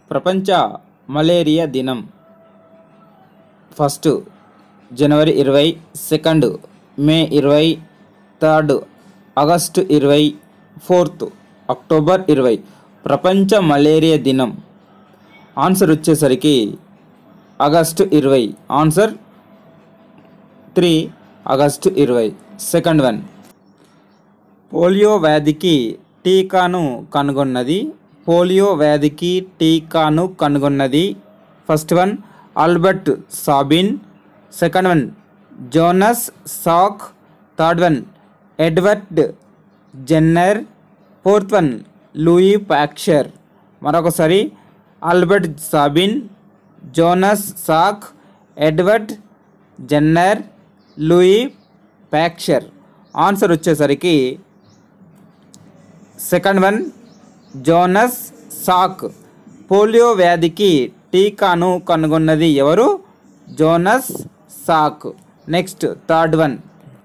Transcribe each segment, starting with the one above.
ప్రపంచ మలేరియా దినం ఫస్ట్ జనవరి ఇరవై సెకండ్ మే ఇరవై థర్డ్ ఆగస్టు ఇరవై ఫోర్త్ అక్టోబర్ ఇరవై ప్రపంచ మలేరియా దినం ఆన్సర్ వచ్చేసరికి ఆగస్టు ఇరవై ఆన్సర్ త్రీ ఆగస్టు ఇరవై సెకండ్ వన్ పోలియో వ్యాధికి టీకాను కనుగొన్నది పోలియో వ్యాధికి టీకాను కనుగొన్నది first one Albert Sabin second one Jonas Salk third one Edward Jenner fourth one Louis Pasteur మరొకసారి Albert Sabin Jonas Salk Edward Jenner Louis Pasteur answer వచ్చేసరికి second one Jonas Salk polio వ్యాధికి టీకాను కనుగొన్నది ఎవరు Jonas Salk next third one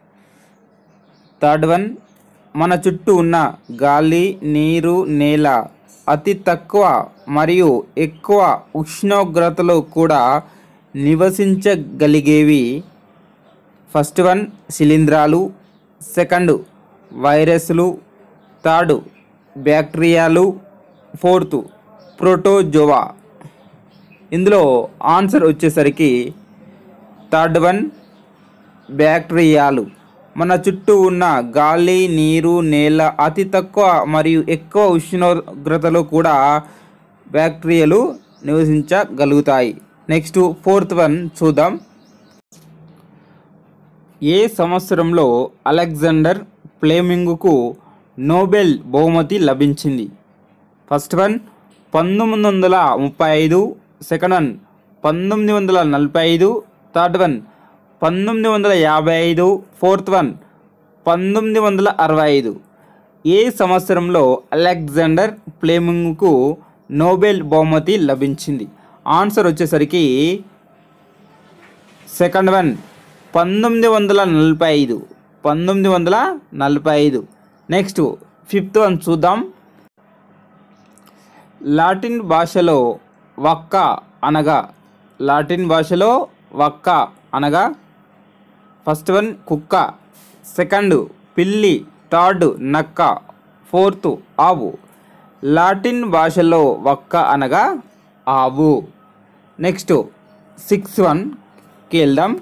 third one మన చుట్టూ ఉన్న గాలి నీరు నేల అతి తక్కువ మరియు ఎక్కువ ఉష్ణోగ్రతలో కూడా నివసించగలిగేవి ఫస్ట్ వన్ శిలీంధ్రాలు సెకండ్ వైరస్లు థర్డ్ బ్యాక్టీరియాలు ఫోర్త్ ప్రోటోజోవా ఇందులో ఆన్సర్ వచ్చేసరికి థర్డ్ వన్ బ్యాక్టీరియాలు మన చుట్టూ ఉన్న గాలి నీరు నేల అతి తక్కువ మరియు ఎక్కువ ఉష్ణోగ్రతలో కూడా బ్యాక్టీరియాలు నివసించగలుగుతాయి నెక్స్ట్ ఫోర్త్ వన్ చూద్దాం ఏ సంవత్సరంలో అలెగ్జాండర్ ఫ్లేమింగ్కు నోబెల్ బహుమతి లభించింది ఫస్ట్ వన్ పంతొమ్మిది వందల ముప్పై ఐదు సెకండ్ వన్ పంతొమ్మిది వందల నలభై ఐదు థర్డ్ వన్ పంతొమ్మిది వందల యాభై ఐదు ఫోర్త్ వన్ పంతొమ్మిది వందల అరవై ఐదు ఏ సంవత్సరంలో అలెగ్జాండర్ ఫ్లేమింగ్కు నోబెల్ బహుమతి లభించింది ఆన్సర్ వచ్చేసరికి సెకండ్ వన్ పంతొమ్మిది వందల నలభై ఐదు పంతొమ్మిది వందల నలభై ఐదు నెక్స్ట్ ఫిఫ్త్ వన్ చూద్దాం లాటిన్ భాషలో వక్క అనగా లాటిన్ భాషలో వక్క అనగా ఫస్ట్ వన్ కుక్క సెకండ్ పిల్లి థర్డ్ నక్క ఫోర్త్ ఆవు లాటిన్ భాషలో వక్క అనగా ఆవు నెక్స్ట్ సిక్స్ వన్కి వెళ్దాం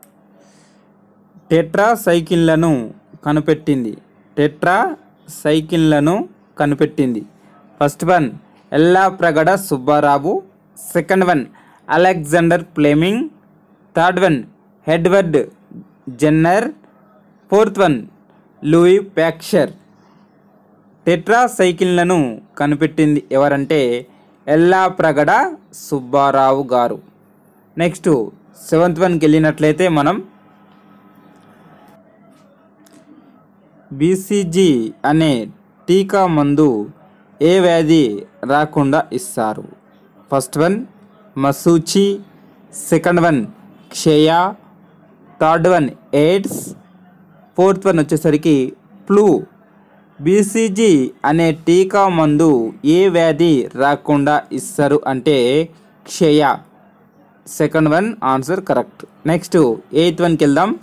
టెట్రా సైకిళ్లను కనిపెట్టింది టెట్రా సైకిళ్లను కనిపెట్టింది first one Yellapragada Subbarao second one Alexander Fleming third one Edward Jenner fourth one Louis Pasteur tetra సైకిళ్లను కనిపెట్టింది ఎవరంటే ఎల్లా ప్రగడ సుబ్బారావు గారు నెక్స్ట్ సెవెంత్ వన్కి వెళ్ళినట్లయితే మనం బీసీజీ అనే టీకా మందు ఏ వ్యాధి రాకుండా ఇస్తారు ఫస్ట్ వన్ మసూచి సెకండ్ వన్ క్షయ third one AIDS fourth one వచ్చేసరికి ఫ్లూ బీసీజీ అనే టీకా మందు ఏ వ్యాధి రాకుండా ఇస్తారు అంటే క్షయ second one answer correct next eighth వన్కి వెళ్దాం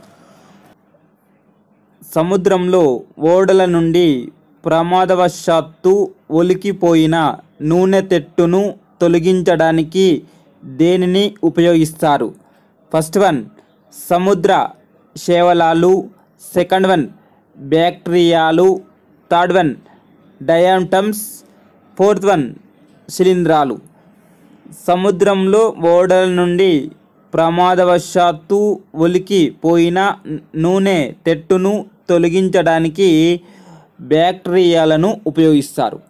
సముద్రంలో ఓడల నుండి ప్రమాదవశాత్తు ఒలికిపోయిన నూనె తెట్టును తొలగించడానికి దేనిని ఉపయోగిస్తారు ఫస్ట్ వన్ సముద్ర శేవలాలు సెకండ్ వన్ బ్యాక్టీరియాలు third one diatoms fourth one శిలీంధ్రాలు సముద్రంలో ఓడల నుండి ప్రమాదవశాత్తు ఒలికి పోయిన నూనె తెట్టును తొలగించడానికి బ్యాక్టీరియాలను ఉపయోగిస్తారు